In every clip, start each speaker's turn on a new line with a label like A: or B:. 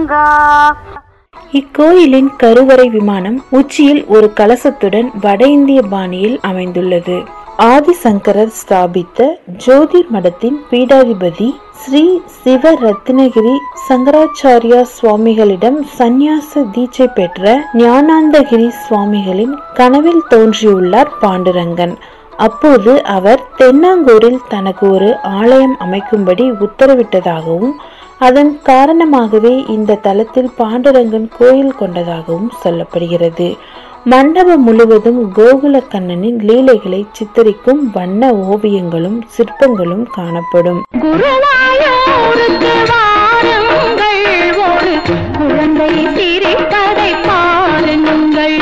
A: இக்கோயிலின் கருவறை விமானம் உச்சியில் ஒரு கலசத்துடன் வட இந்திய பாணியில் அமைந்துள்ளது ஆதிசங்கரர் ஸ்தாபித்த ஜோதிர் மடத்தின் பீடாதிபதி ஸ்ரீ சிவ ரத்னகிரி சங்கராச்சாரியா சுவாமிகளிடம் சந்நியாச தீட்சை பெற்ற ஞானாந்தகிரி சுவாமிகளின் கனவில் தோன்றியுள்ளார் பாண்டுரங்கன் அப்போது அவர் தென்னாங்கூரில் தனக்கு ஒரு ஆலயம் அமைக்கும்படி உத்தரவிட்டதாகவும் அதன் காரணமாகவே இந்த தலத்தில் பாண்டுரங்கன் கோயில் கொண்டதாகவும் சொல்லப்படுகிறது மண்டபம் முழுவதும் கோகுல கண்ணனின் லீலைகளை சித்தரிக்கும் வண்ண ஓவியங்களும் சிற்பங்களும் காணப்படும்
B: குருவாயூருக்கு வாருங்கள் ஒரு குழந்தை சிரிப்பதை பாருங்கள்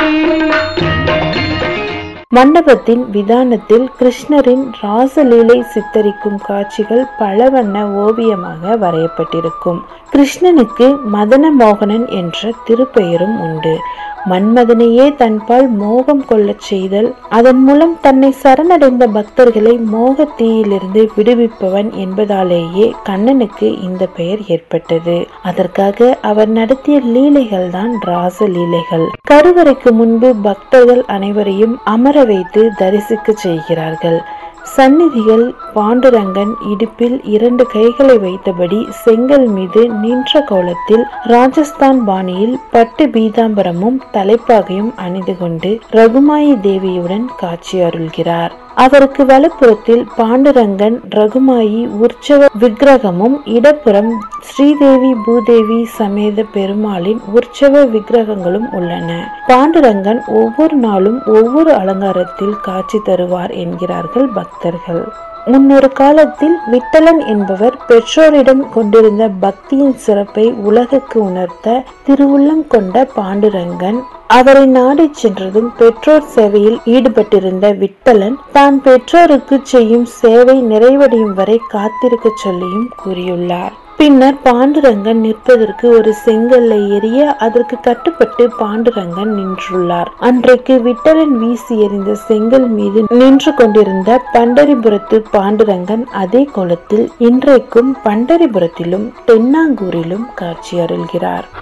A: மண்டபத்தின் விதானத்தில் கிருஷ்ணரின் ராசலீலை சித்தரிக்கும் காட்சிகள் பல வண்ண ஓவியமாக வரையப்பட்டிருக்கும் கிருஷ்ணனுக்கு மதன மோகனன் என்ற திருப்பெயரும் உண்டு மன்மதனையே தன்பால் மோகம் கொள்ளச் செய்தல் அதன் மூலம் தன்னை சரணடைந்த பக்தர்களை மோக தீயிலிருந்து விடுவிப்பவன் என்பதாலேயே கண்ணனுக்கு இந்த பெயர் ஏற்பட்டது அதற்காக அவர் நடத்திய லீலைகள் தான் ராச லீலைகள் கருவறைக்கு முன்பு பக்தர்கள் அனைவரையும் அமர வைத்து தரிசிக்க செய்கிறார்கள் சந்நிதிகள் பாண்டுரங்கன் இடுப்பில் இரண்டு கைகளை வைத்தபடி செங்கல் மீது நின்ற கோலத்தில் ராஜஸ்தான் பாணியில் பட்டு பீதாம்பரமும் தலைப்பாகையும் அணிந்து கொண்டு ரகுமாயி தேவியுடன் காட்சி அருள்கிறார் அவருக்கு வலப்புறத்தில் பாண்டுரங்கன் ரகுமாயி உற்சவ விக்கிரகமும் இடப்புறம் ஸ்ரீதேவி பூதேவி சமேத பெருமாளின் உற்சவ விக்கிரகங்களும் உள்ளன பாண்டுரங்கன் ஒவ்வொரு நாளும் ஒவ்வொரு அலங்காரத்தில் காட்சி தருவார் என்கிறார்கள் பக்தர்கள் முன்னொரு காலத்தில் விட்டலன் என்பவர் பெற்றோரிடம் கொண்டிருந்த பக்தியின் சிறப்பை உலகுக்கு உணர்த்த திருவுள்ளம் கொண்ட பாண்டுரங்கன் அவரை நாடிச் சென்றதும் பெற்றோர் சேவையில் ஈடுபட்டிருந்த விட்டலன் தான் பெற்றோருக்கு செய்யும் சேவை நிறைவடையும் வரை காத்திருக்க சொல்லியும் கூறியுள்ளார் பின்னர் பாண்டுரங்கன் நிற்பதற்கு ஒரு செங்கல்லை எரிய அதற்கு கட்டுப்பட்டு பாண்டுரங்கன் நின்றுள்ளார் அன்றைக்கு விட்டலன் வீசி எறிந்த செங்கல் மீது நின்று கொண்டிருந்த பண்டரிபுரத்து பாண்டுரங்கன் அதே கோலத்தில் இன்றைக்கும் பண்டரிபுரத்திலும் தென்னாங்கூரிலும் காட்சி அருள்கிறார்